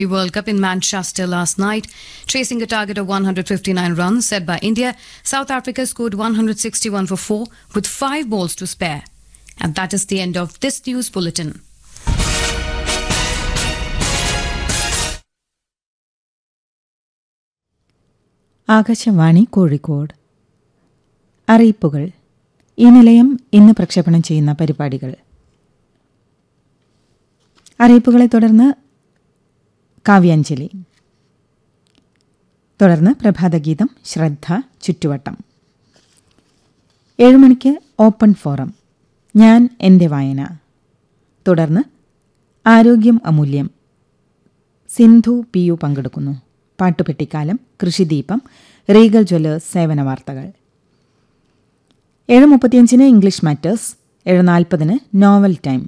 World Cup in Manchester last night, chasing a target of 159 runs set by India. South Africa scored 161 for 4 with 5 balls to spare. And that is the end of this news bulletin. Akashvani Kozhikode അറിയിപ്പുകൾ ഈ നിലയം ഇന്ന് പ്രക്ഷേപണം ചെയ്യുന്ന പരിപാടികൾ അറിയിപ്പുകളെ തുടർന്ന് കാവ്യാഞ്ജലി തുടർന്ന് പ്രഭാതഗീതം ശ്രദ്ധ ചുറ്റുവട്ടം ഏഴുമണിക്ക് ഓപ്പൺ ഫോറം ഞാൻ എൻ്റെ വായന തുടർന്ന് ആരോഗ്യം അമൂല്യം സിന്ധു പി യു പങ്കെടുക്കുന്നു പാട്ടുപെട്ടിക്കാലം കൃഷിദീപം റീഗൽ ജ്വല്ലേഴ്സ് സേവന വാർത്തകൾ ഏഴ് മുപ്പത്തിയഞ്ചിന് ഇംഗ്ലീഷ് മാറ്റേഴ്സ് ഏഴ് നാൽപ്പതിന് novel time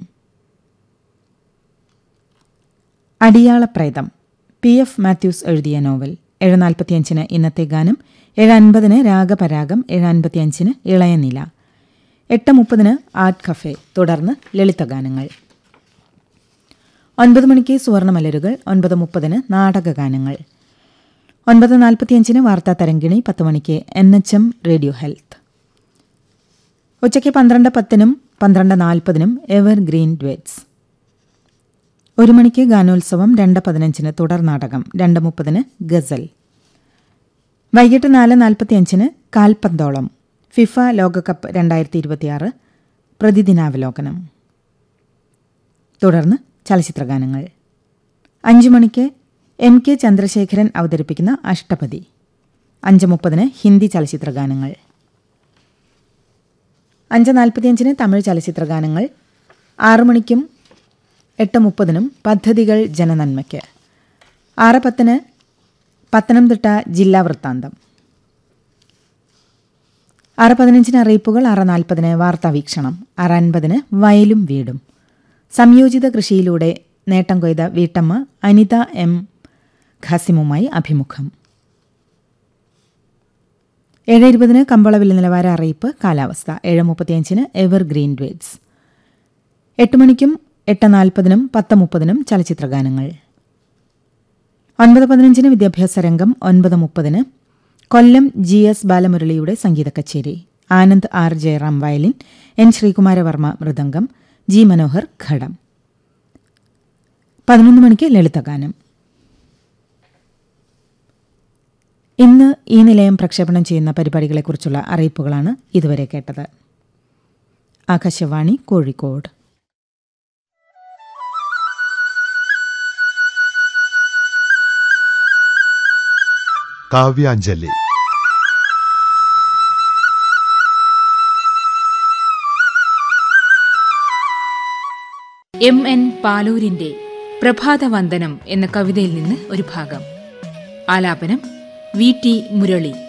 Adiyalapretham P F Mathews എഴുതിയ നോവൽ ഏഴ് നാൽപ്പത്തിയഞ്ചിന് ഇന്നത്തെ ഗാനം ഏഴ് അൻപതിന് രാഗപരാഗം ഏഴ് അൻപത്തിയഞ്ചിന് ഇളയനില എട്ട് മുപ്പതിന് ആർട്ട് കഫേ തുടർന്ന് ലളിതഗാനങ്ങൾ ഒൻപത് മണിക്ക് സുവർണമലരുകൾ ഒൻപത് മുപ്പതിന് നാടകഗാനങ്ങൾ ഒൻപത് നാൽപ്പത്തിയഞ്ചിന് വാർത്താ തരങ്കിണി പത്ത് മണിക്ക് N H M radio health ഉച്ചയ്ക്ക് പന്ത്രണ്ട് പത്തിനും പന്ത്രണ്ട് നാൽപ്പതിനും എവർ ഗ്രീൻ ഡ്വേറ്റ്സ് ഒരു മണിക്ക് ഗാനോത്സവം രണ്ട് പതിനഞ്ചിന് തുടർ നാടകം രണ്ട് മുപ്പതിന് ഗസൽ വൈകിട്ട് നാല് നാൽപ്പത്തിയഞ്ചിന് കാൽപന്തോളം ഫിഫ ലോകകപ്പ് രണ്ടായിരത്തി ഇരുപത്തിയാറ് പ്രതിദിനാവലോകനം തുടർന്ന് ചലച്ചിത്രഗാനങ്ങൾ അഞ്ചു മണിക്ക് എം കെ ചന്ദ്രശേഖരൻ അവതരിപ്പിക്കുന്ന അഷ്ടപതി അഞ്ച് മുപ്പതിന് ഹിന്ദി ചലച്ചിത്രഗാനങ്ങൾ അഞ്ച് നാൽപ്പത്തിയഞ്ചിന് തമിഴ് ചലച്ചിത്രഗാനങ്ങൾ ആറു മണിക്കും എട്ട് മുപ്പതിനും പദ്ധതികൾ ജനനന്മയ്ക്ക് ആറ് പത്തിന് പത്തനംതിട്ട ജില്ലാ വൃത്താന്തം ആറ് പതിനഞ്ചിന് അറിയിപ്പുകൾ ആറ് നാൽപ്പതിന് വാർത്താ വീക്ഷണം ആറ് അൻപതിന് വയലും വീടും സംയോജിത കൃഷിയിലൂടെ നേട്ടം കൊയ്ത വീട്ടമ്മ അനിത എം ഖാസിമുമായി അഭിമുഖം ഏഴ് ഇരുപതിന് കമ്പോളവില നിലവാര അറിയിപ്പ് കാലാവസ്ഥ ഏഴ് മുപ്പത്തിയഞ്ചിന് എവർ ഗ്രീൻ ഡ്വേഡ്സ് എട്ട് മണിക്കും എട്ട് നാൽപ്പതിനും പത്ത് മുപ്പതിനും ചലച്ചിത്രഗാനങ്ങൾ ഒൻപത് പതിനഞ്ചിന് വിദ്യാഭ്യാസ രംഗം ഒൻപത് മുപ്പതിന് കൊല്ലം ജി എസ് ബാലമുരളിയുടെ സംഗീത കച്ചേരി Anand R Jayaram violin N Sreekumaravarma mridangam G Manohar ghatam പതിനൊന്ന് മണിക്ക് ലളിതഗാനം ഇന്ന് ഈ നിലയം പ്രക്ഷേപണം ചെയ്യുന്ന പരിപാടികളെക്കുറിച്ചുള്ള അറിയിപ്പുകളാണ് ഇതുവരെ കേട്ടത് ആകാശവാണി കോഴിക്കോട് കാവ്യാഞ്ജലി എം എൻ പാലൂരിന്റെ പ്രഭാതവന്ദനം എന്ന കവിതയിൽ നിന്ന് ഒരു ഭാഗം ആലാപനം വി ടി മുരളി